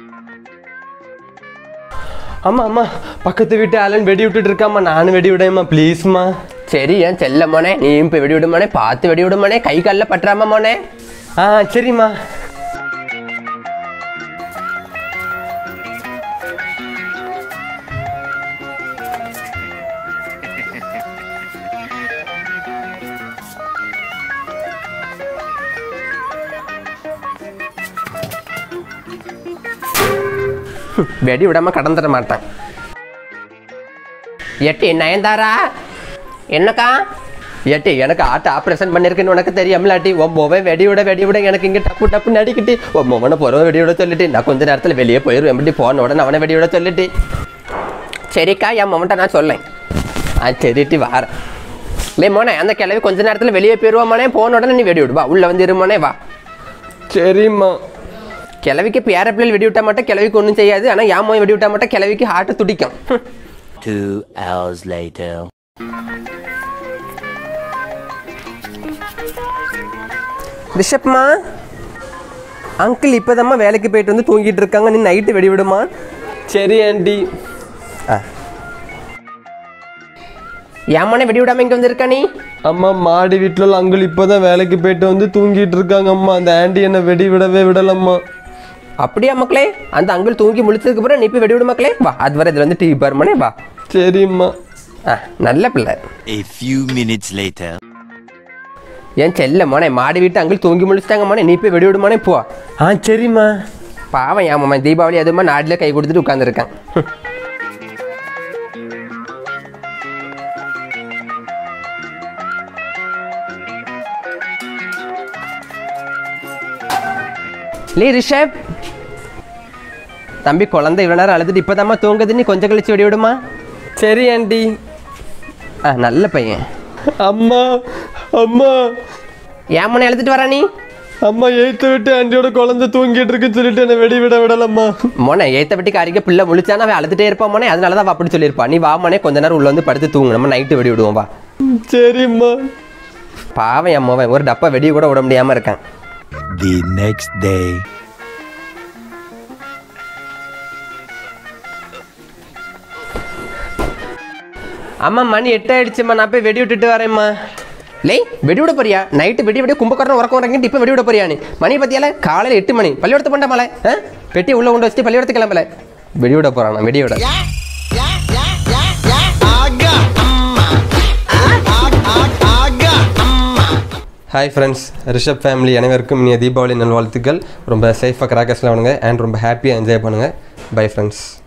அம்மா அம்மா பக்கத்து வீட்டு ஆளன் வெடி விட்டுட்டு இருக்காம்மா நானும் வெடி விடேம்மா ப்ளீஸ்மா சரி ஏன் செல்ல மோனே நீயும் இப்போ வெடி விடு மோனே பார்த்து வெடி விடு மோனே கை காலில் பற்றாம மோனே ஆ சரிம்மா வெடி விடாம கடந்துட மாட்டேன் எட்டி நயன்தாரா என்னக்கா ஏட்டி எனக்கு ஆட்ட ஆப்ரேஷன் பண்ணிருக்குன்னு உனக்கு தெரியாமலாட்டி உன் மொவன் வெடி விட வெடி விட எனக்கு இங்கே டப்பு டப்பு நடிக்கிட்டு உன் மொவனை போகிறவன் வெடி விட சொல்லிட்டு நான் கொஞ்ச நேரத்தில் வெளியே போயிடுவேன் எப்படி போன உடனே அவனை வெடி விட சொல்லிட்டு சரிக்கா என் மொவன்ட்ட நான் சொல்லேன் ஆ சரிட்டி வாரேன் லே மோனே அந்த கிளவி கொஞ்ச நேரத்தில் வெளியே போயிடுவாமோனே போன உடனே நீ வெடி விடு வா உள்ளே வந்து இருமோனே வா சரிம்மா கிளவிக்கு பேர பிள்ளைகள் வெடி விட்டா மட்டும் கிளவிக்கு ஒன்றும் செய்யாது ஆனால் என் மோய் வெடி விட்டா மட்டும் கிளவிக்கு ஹார்ட்டு துடிக்கும் ஹம். Two hours later. ரிஷப்மா அங்கிள் இப்போதாம்மா வேலைக்கு போயிட்டு வந்து தூங்கிட்டு இருக்காங்க நீ நைட்டு வெடி விடுமா சரி ஆண்டி ஆ ஏமானே வெடி விடாம இங்கே வந்திருக்கா நீ அம்மா மாடி வீட்டில் உள்ள அங்கிள் இப்போதான் வேலைக்கு போயிட்டு வந்து தூங்கிட்டு இருக்காங்க அம்மா அந்த ஆண்டி என்னை வெடி விடவே விடலம்மா அப்படியா மக்களே அந்த அங்கிள் தூங்கி முழிச்சதுக்கு அப்புறம் நீ போய் வெடி விடு மக்களே வா அது வரை இதில் வந்து டிவி பாருமானே வா சரிம்மா ஆ நல்ல பிள்ளை A few minutes later. ஏன் செல்ல மோனே மாடி வீட்டு அங்கிள் தூங்கி முழிச்சிட்டாங்க மோனே நீ போய் வெடி விடுமானே போ ஆ சரிம்மா பாவம் ஏமாம்மா தீபாவளி அதுமா நாட்டில் கை கொடுத்துட்டு உட்காந்துருக்கான் லே ரிஷப் தம்பி குழந்தை இவ்வளோ நேரம் அழுதுட்டு இப்போதாம்மா தூங்குது நீ கொஞ்சம் கழிச்சு வெடி விடுமா சரி ஆண்டி ஆ நல்ல பையன் அம்மா அம்மா ஏமனை எழுதிட்டு வரா நீ அம்மா எய்த்து விட்டு ஆண்டியோட குழந்தை தூங்கிட்டு இருக்குன்னு சொல்லிட்டு என்னை வெடி விட விடலம்மா மோனே ஏத்த விட்டு காரிக்க பிள்ளை முழிச்சானா அவன் அழுதுட்டே இருப்பான் மோனே அதனால தான் அவ அப்படி சொல்லியிருப்பா நீ வா மோனே கொஞ்ச நேரம் உள்ள வந்து படுத்து தூங்கு நம்ம நைட்டு வெடி விடுவோம் வா சரிம்மா பாவம் என் மோவன் ஒரு டப்பா வெடி கூட விட முடியாம இருக்கான் The next day. அம்மா மணி எட்டு ஆயிடுச்சும்மா நான் போய் வெடி விட்டுட்டு வரேம்மா லே வெடி விட போறியா நைட்டு வெடி விட கும்பகரணம் உறக்கம் உறங்கிட்டு இப்போ வெடி விட போறியா நீ மணி பத்தியால காலையில் எட்டு மணி பள்ளியோடத்து பண்ண மலை ஆ பெட்டி உள்ள கொண்டு வச்சுட்டு பள்ளியோடத்து கிளம்பல வெடி விட போறானா வெடி விட ஹாய் ஃப்ரெண்ட்ஸ் ரிஷப் ஃபேமிலி அனைவருக்கும் இனிய தீபாவளி நல்வாழ்த்துக்கள் ரொம்ப சேஃபாக கிராக்கர்ஸ்லாம் பண்ணுங்கள் அண்ட் ரொம்ப ஹாப்பியாக என்ஜாய் பண்ணுங்கள் பை ஃப்ரெண்ட்ஸ்